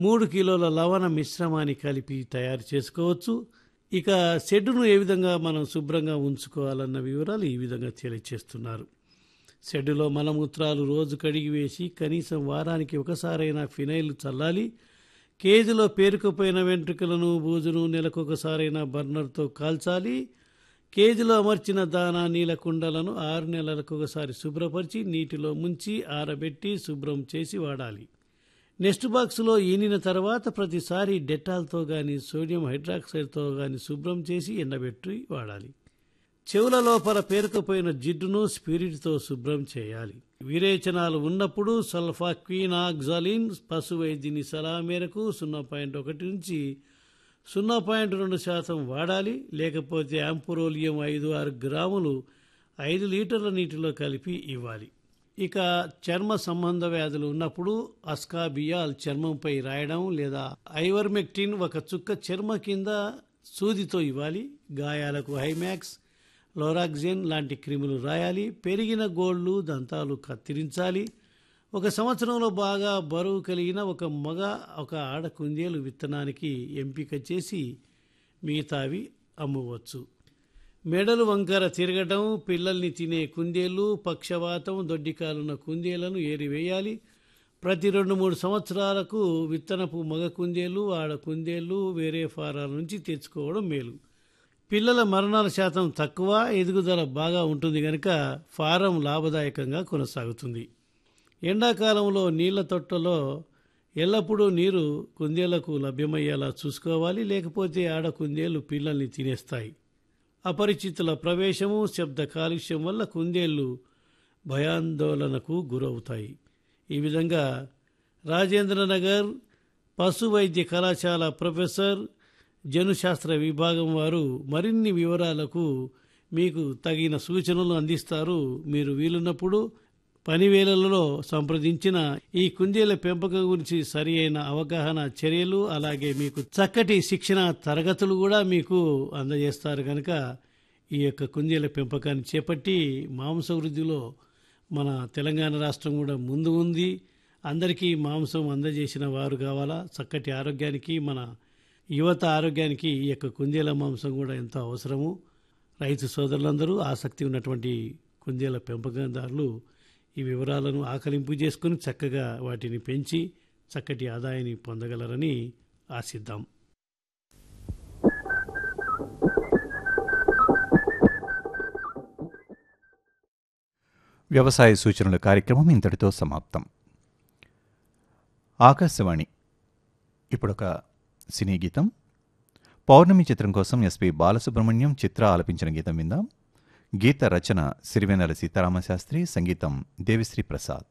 మూడు కిలోల లవణ మిశ్రమాన్ని కలిపి తయారు చేసుకోవచ్చు ఇక షెడ్డును ఏ విధంగా మనం శుభ్రంగా ఉంచుకోవాలన్న వివరాలు ఈ విధంగా తెలియచేస్తున్నారు షెడ్డులో మలమూత్రాలు రోజు కడిగి వేసి కనీసం వారానికి ఒకసారైనా ఫినైల్ చల్లాలి కేజీలో పేరుకుపోయిన వెంట్రుకలను బూజును నెలకొకసారైనా బర్నర్తో కాల్చాలి కేజీలో అమర్చిన దానా నీళ్ళ కుండలను ఆరు నెలలకు ఒకసారి శుభ్రపరిచి నీటిలో ముంచి ఆరబెట్టి శుభ్రం చేసి వాడాలి నెక్స్ట్ బాక్స్లో ఈనిన తర్వాత ప్రతిసారి డెటాల్తో గాని సోడియం హైడ్రాక్సైడ్తో గాని శుభ్రం చేసి ఎండబెట్టి వాడాలి చెవుల లోపల పేరుకుపోయిన జిడ్డును స్పిరిట్తో శుభ్రం చేయాలి విరేచనాలు ఉన్నప్పుడు సల్ఫాక్వినాక్జాలిన్ పశు వైద్యుని సలహా మేరకు సున్నా పాయింట్ ఒకటి నుంచి సున్నా పాయింట్ రెండు శాతం వాడాలి లేకపోతే యాంపురోలియం ఐదు ఆరు గ్రాములు ఐదు లీటర్ల నీటిలో కలిపి ఇవ్వాలి ఇక చర్మ సంబంధ వ్యాధులు ఉన్నప్పుడు అస్కాబియాల్ చర్మంపై రాయడం లేదా ఐవర్మెక్టిన్ ఒక చుక్క చర్మ కింద సూదితో ఇవ్వాలి గాయాలకు హైమాక్స్ లోరాక్జెన్ లాంటి క్రిములు రాయాలి పెరిగిన గోళ్ళు దంతాలు కత్తిరించాలి ఒక సంవత్సరంలో బాగా బరువు కలిగిన ఒక మగ ఒక ఆడ కుందేలు విత్తనానికి ఎంపిక చేసి మిగతావి అమ్మవచ్చు మెడలు వంకర తిరగటం పిల్లల్ని తినే కుందేళ్లు పక్షవాతం దొడ్డికాలున్న కుందేళ్లను ఏరివేయాలి ప్రతి రెండు మూడు సంవత్సరాలకు విత్తనపు మగ కుందేళ్లు ఆడ కుందేళ్లు వేరే ఫారాల నుంచి తెచ్చుకోవడం మేలు పిల్లల మరణాల శాతం తక్కువ ఎదుగుదల బాగా ఉంటుంది కనుక ఫారం లాభదాయకంగా కొనసాగుతుంది ఎండాకాలంలో నీళ్ల తొట్టలో ఎల్లప్పుడూ నీరు కుందేళ్లకు లభ్యమయ్యేలా చూసుకోవాలి లేకపోతే ఆడ కుందేళ్లు పిల్లల్ని తినేస్తాయి అపరిచితుల ప్రవేశము శబ్ద కాలుష్యం వల్ల కుందేళ్లు భయాందోళనకు గురవుతాయి ఈ విధంగా రాజేంద్రనగర్ పశు వైద్య కళాశాల ప్రొఫెసర్ జనుశాస్త్ర విభాగం వారు మరిన్ని వివరాలకు మీకు తగిన సూచనలు అందిస్తారు మీరు వీలున్నప్పుడు పనివేళలలో సంప్రదించిన ఈ కుందేల పెంపకం గురించి సరి అయిన అవగాహన చర్యలు అలాగే మీకు చక్కటి శిక్షణ తరగతులు కూడా మీకు అందజేస్తారు కనుక ఈ యొక్క కుందేల పెంపకాన్ని చేపట్టి మాంస వృద్ధిలో మన తెలంగాణ రాష్ట్రం కూడా ముందు ఉంది అందరికీ మాంసం అందజేసిన వారు కావాలా చక్కటి ఆరోగ్యానికి మన యువత ఆరోగ్యానికి ఈ యొక్క కుందేల మాంసం కూడా ఎంతో అవసరము రైతు సోదరులందరూ ఆసక్తి ఉన్నటువంటి కుందేల పెంపకందారులు ఈ వివరాలను ఆకలింపు చేసుకుని చక్కగా వాటిని పెంచి చక్కటి ఆదాయాన్ని పొందగలరని ఆశిద్దాం వ్యవసాయ సూచనల కార్యక్రమం ఇంతటితో సమాప్తం ఆకాశవాణి ఇప్పుడొక సినీ గీతం పౌర్ణమి చిత్రం కోసం ఎస్పి బాలసుబ్రహ్మణ్యం చిత్ర ఆలపించిన గీతం విందాం గీత రచన సిరివెన్నెల సీతారామశాస్త్రి సంగీతం దేవిశ్రీ ప్రసాద్